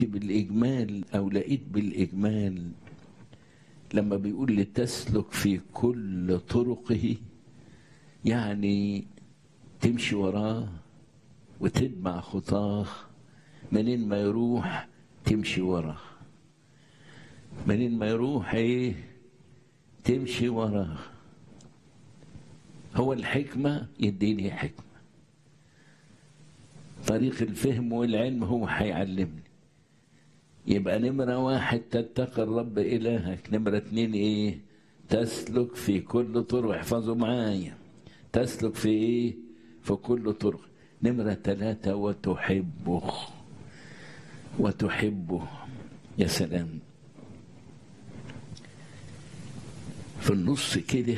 بالإجمال أو لقيت بالإجمال لما بيقول لتسلك في كل طرقه يعني تمشي وراه وتتبع خطاه منين ما يروح تمشي وراه منين ما يروح ايه تمشي وراه هو الحكمة يديني حكمة طريق الفهم والعلم هو هيعلمني يبقى نمرة واحد تتقي الرب إلهك نمرة اتنين إيه تسلك في كل طرق احفظوا معايا تسلك في إيه في كل طرق نمرة ثلاثة وتحبه وتحبه يا سلام في النص كده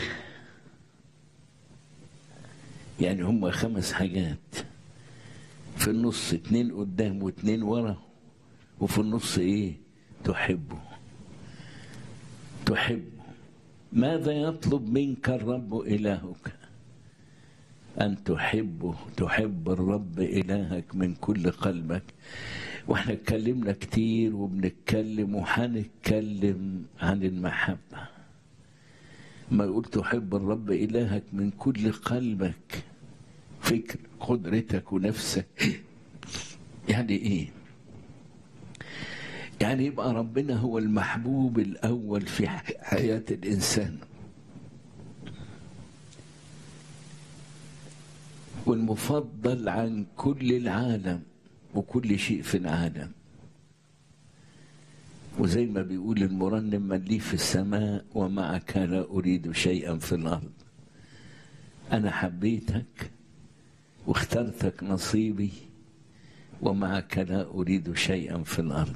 يعني هم خمس حاجات في النص اتنين قدام واتنين ورا وفي النص ايه تحبه تحبه ماذا يطلب منك الرب إلهك أن تحبه تحب الرب إلهك من كل قلبك واحنا اتكلمنا كتير وبنتكلم وهنتكلم عن المحبة ما يقول تحب الرب إلهك من كل قلبك فكر قدرتك ونفسك يعني ايه يعني يبقى ربنا هو المحبوب الأول في حياة الإنسان والمفضل عن كل العالم وكل شيء في العالم وزي ما بيقول المرنم من لي في السماء ومعك لا أريد شيئا في الأرض أنا حبيتك واخترتك نصيبي ومعك لا أريد شيئا في الأرض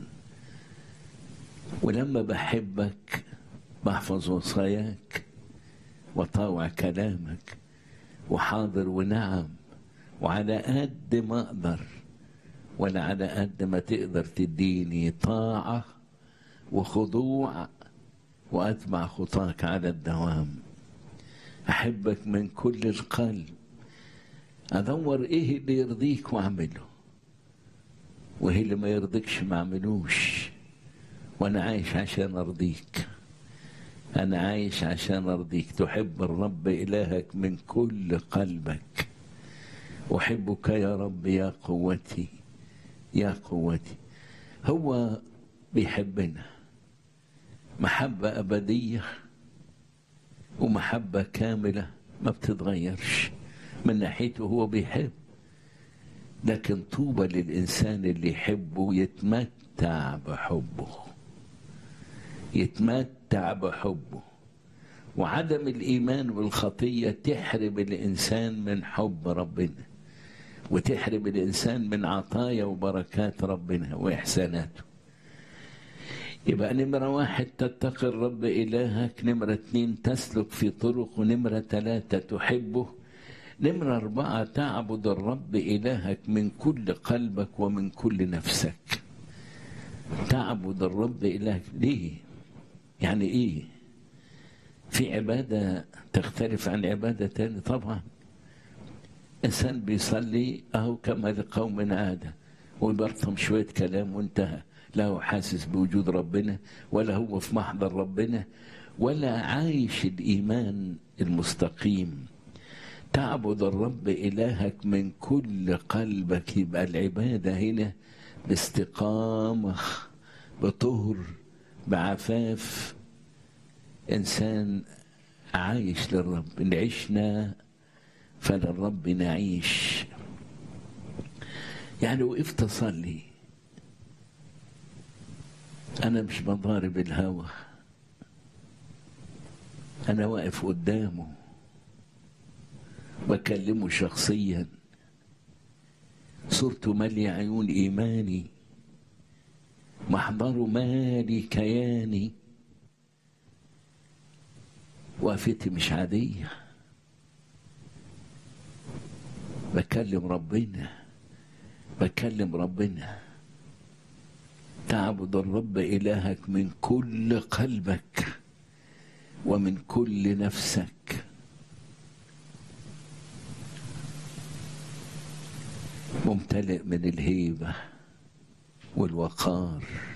ولما بحبك بحفظ وصاياك وطاوع كلامك وحاضر ونعم وعلى قد ما اقدر ولا على قد ما تقدر تديني طاعة وخضوع وأتبع خطاك على الدوام أحبك من كل القلب أدور إيه اللي يرضيك وأعمله وإيه اللي ما يرضيكش ما أعملوش وأنا عايش عشان أرضيك أنا عايش عشان أرضيك تحب الرب إلهك من كل قلبك أحبك يا رب يا قوتي يا قوتي هو بيحبنا محبة أبدية ومحبة كاملة ما بتتغيرش من ناحيته هو بيحب لكن طوبى للإنسان اللي يحبه يتمتع بحبه يتمتع بحبه وعدم الإيمان والخطية تحرم الإنسان من حب ربنا وتحرم الإنسان من عطايا وبركات ربنا وإحساناته يبقى نمرة واحد تتقي الرب إلهك نمرة اتنين تسلك في طرق ونمرة ثلاثة تحبه نمرة أربعة تعبد الرب إلهك من كل قلبك ومن كل نفسك تعبد الرب إلهك ليه يعني إيه في عبادة تختلف عن عبادة تاني طبعا إنسان بيصلي أهو كما لقوم عادة ويبرطم شوية كلام وانتهى لا هو حاسس بوجود ربنا ولا هو في محضر ربنا ولا عايش الإيمان المستقيم تعبد الرب إلهك من كل قلبك يبقى العبادة هنا باستقامة بطهر بعفاف إنسان عايش للرب إن عشنا فللرب نعيش يعني وقفت أصلي أنا مش بضارب الهوى أنا واقف قدامه بكلمه شخصيا صرت مالي عيون إيماني محضر مالي كياني وقفتي مش عادية بكلم ربنا بكلم ربنا تعبد الرب إلهك من كل قلبك ومن كل نفسك ممتلئ من الهيبة والوقار